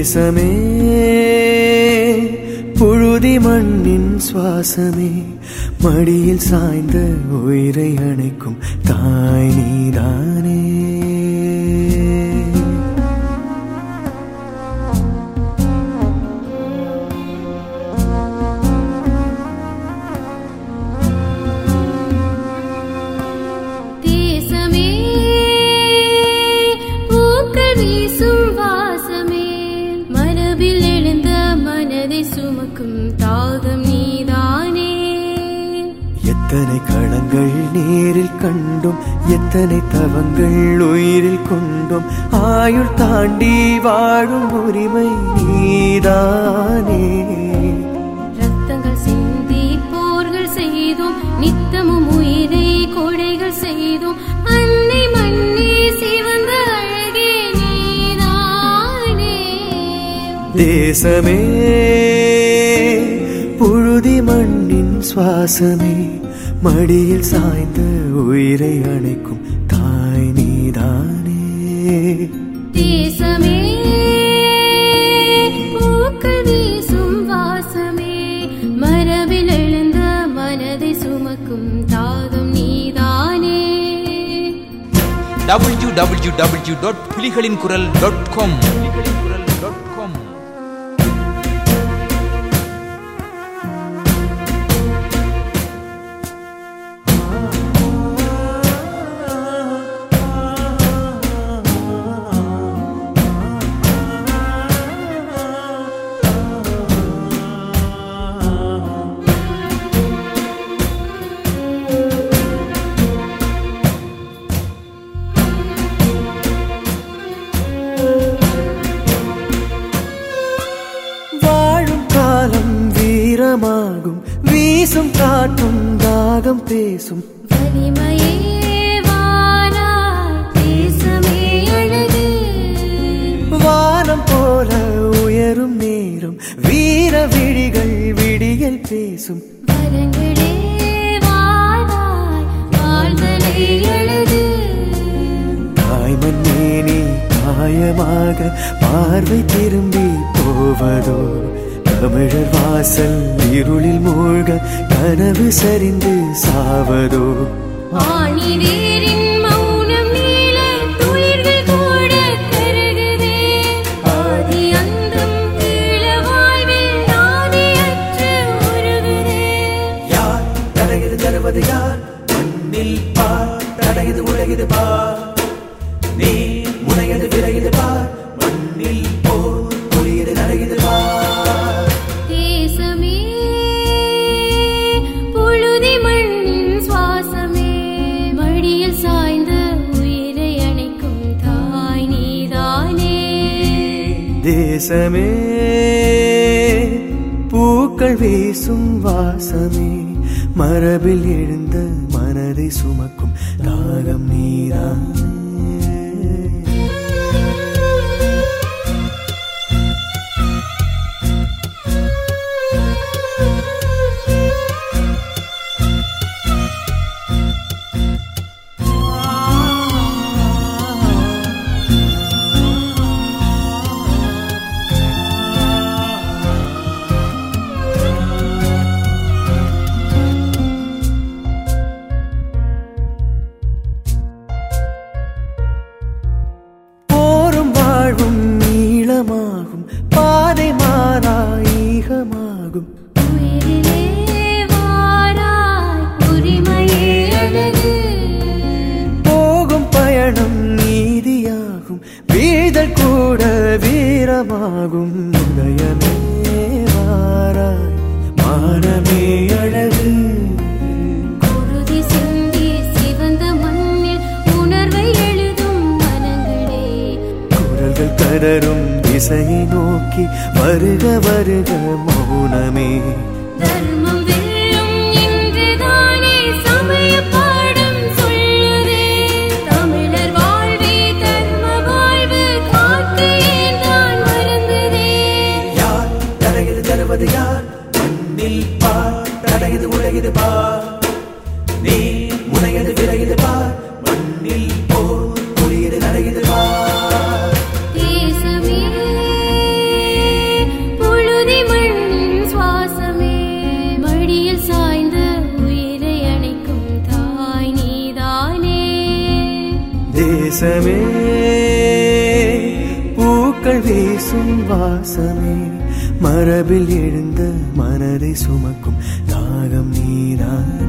தேசமே புழுதி மண்ணின் சுவாசமே மடியில் சாய்ந்த உயிரை அணைக்கும் தாய் நீதானே தேசமே பூக்கள் வீசும் வாசமே மரபில் எழுந்த மனதை சுமக்கும் தாகம் நீதானே எத்தனை களங்கள் நேரில் கண்டும் எத்தனை தவங்கள் உயிரில் கொண்டும் ஆயுள் தாண்டி வாழும் உரிமை நீதானே ரத்தங்கள் சிந்தி போர்கள் செய்தோம் நித்தமும் உயிரை கொடைகள் செய்தோம் அன்னை மண்ணே சிவந்த அழகே நீதானே தேசமே புழுதி மண்ணின் சுவாசமே மடியில் சாய்ந்த உயிரை அணைக்கும் தாய் நீதானே தேசமே பூக்கள் வீசும் வாசமே மரபில் எழுந்த மனதை சுமக்கும் தாகம் நீதானே டபிள்யூ டபிள்யூ டபிள்யூ டாட் புலிகளின் குரல் டாட் காம் புலிகளின் குரல் டாட் காம் வாழும் காலம் வீரமாகும் வீசும் காற்றும் தாகம் பேசும் வலிமையே வாராய் தேசமே அழகு வானம் போல உயரும் நேரம் வீர விழிகள் விடியல் பேசும் வரங்களே வாராய் வாழ்தலே அழகு தாய்மண் மேனி காயமாக பார்வை திரும்பி போவதோ தமிழர் வாசல் இருளில் மூழ்க கனவு சரிந்து சாவதோ ஆணிவேரின் மௌனம் நீள துளிர்கள் கூட கருகுதே ஆதி அந்தம் ஈழ வாழ்வில் நாதியற்று உருகுதே யார் தடையது தருவது யார் மண்ணில் பார் தடையது உலகிது பார் நீ முனையது விரையது பார் மண்ணில் போர் புரியது நடையது பார் தேசமே புழுதி மண்ணின் சுவாசமே மடியில் சாய்ந்த உயிரை அணைக்கும் தாய் நீதானே தேசமே பூக்கள் வீசும் வாசமே மரபில் எழுந்த மனதை சுமக்கும் தாகம் நீதானே போரும் வாழ்வும் நீளமாகும் பாதை மாறா ஈகமாகும் உயிரிலே வாராய் உரிமையே அழகு போகும் பயணம் நீதியாகும் வீழ்தல் கூட வீரமாகும் உதயமே வாராய் மானமே அழகு குருதி சிந்தி சிவந்த மண்ணில் உணர்வை எழுதும் மனங்களே குரல்கள் கதரும் திசையை நோக்கி வருக வருக மௌனமே தர்மம் வெல்லும் இன்றுதானே சமய பாடம் சொல்லுதே தமிழர் வாழ்வே தர்ம வாழ்வு காக்க ஏந்தான் மறந்ததே யார் தடையது தருவது யார் மண்ணில் பார் தடையது உலகிது பார் நீ முனையது விரையது பார் மண்ணில் போர் புரியது நடையது பார் தேசமே நேசமே பூக்கள் வீசும் வாசமே மரபில் எழுந்த மனதை சுமக்கும் தாகம் நீதான்